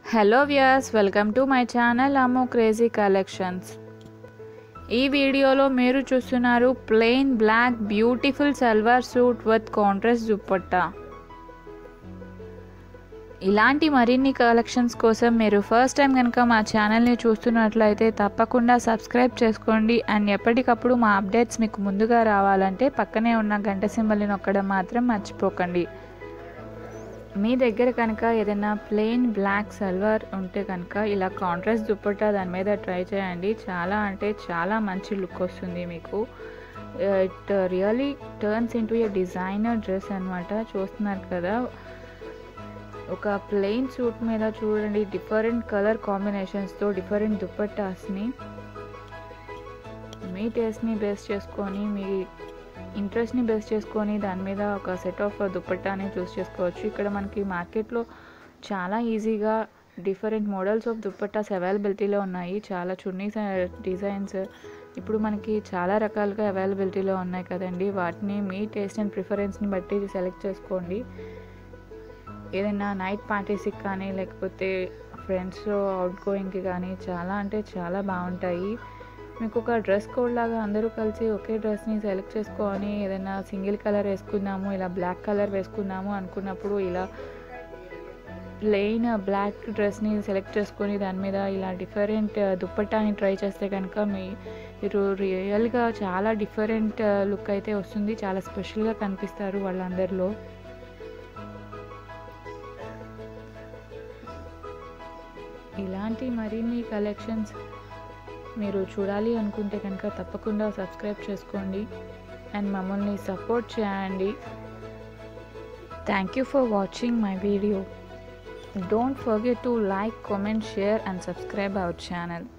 hello viewers welcome to my channel అమ్మో crazy collections ఈ వీడియోలో మీరు చూస్తున్నారు plain black beautiful salwar suit with contrast dupatta ఇలాంటి మరిన్ని కలెక్షన్స్ కోసం మీరు ఫస్ట్ టైం కనుక మా ఛానల్ని చూస్తున్నట్లయితే తప్పకుండా సబ్స్క్రైబ్ చేసుకోండి అండ్ ఎప్పటికప్పుడు మా అప్డేట్స్ మీకు ముందుగా రావాలంటే పక్కనే ఉన్న గంట సింబల్ని నొక్కడం మాత్రం మర్చిపోకండి మీ దగ్గర కనుక ఏదైనా ప్లెయిన్ బ్లాక్ సల్వార్ ఉంటే కనుక ఇలా కాంట్రాస్ట్ దుప్పట్టా దాని మీద ట్రై చేయండి చాలా అంటే చాలా మంచి లుక్ వస్తుంది మీకు it really turns into a designer dress అనమాట చూస్తున్నారు కదా ఒక ప్లెయిన్ సూట్ మీద చూడండి డిఫరెంట్ కలర్ కాంబినేషన్స్తో డిఫరెంట్ దుప్పట్టాస్ని మీ టేస్ట్ని బేస్ చేసుకొని మీ ఇంట్రెస్ట్ని బేస్ చేసుకొని దాని మీద ఒక సెట్ ఆఫ్ దుప్పట్టాని చూస్ చేసుకోవచ్చు ఇక్కడ మనకి మార్కెట్లో చాలా ఈజీగా డిఫరెంట్ మోడల్స్ ఆఫ్ దుప్పట్టాస్ అవైలబిలిటీలో ఉన్నాయి చాలా చున్నీస్ డిజైన్స్ ఇప్పుడు మనకి చాలా రకాలుగా అవైలబిలిటీలో ఉన్నాయి కదండి వాటిని మీ టేస్ట్ అండ్ ప్రిఫరెన్స్ని బట్టి సెలెక్ట్ చేసుకోండి ఏదైనా నైట్ పార్టీస్కి కానీ లేకపోతే ఫ్రెండ్స్ అవుట్ గోయింగ్కి కానీ చాలా అంటే చాలా బాగుంటాయి మీకు ఒక డ్రెస్ కోడ్ లాగా అందరూ కలిసి ఒకే డ్రెస్ని సెలెక్ట్ చేసుకొని ఏదైనా సింగిల్ కలర్ వేసుకుందాము ఇలా బ్లాక్ కలర్ వేసుకుందాము అనుకున్నప్పుడు ఇలా ప్లెయిన్ బ్లాక్ డ్రెస్ని సెలెక్ట్ చేసుకొని దాని మీద ఇలా డిఫరెంట్ దుప్పట్టాని ట్రై చేస్తే కనుక మీ మీరు రియల్గా చాలా డిఫరెంట్ లుక్ అయితే వస్తుంది చాలా స్పెషల్గా కనిపిస్తారు వాళ్ళందరిలో ఇలాంటి మరిన్ని కలెక్షన్స్ మీరు చూడాలి అనుకుంటే కనుక తప్పకుండా సబ్స్క్రైబ్ చేసుకోండి అండ్ మమ్మల్ని సపోర్ట్ చేయండి thank you for watching my video don't forget to like comment share and subscribe our channel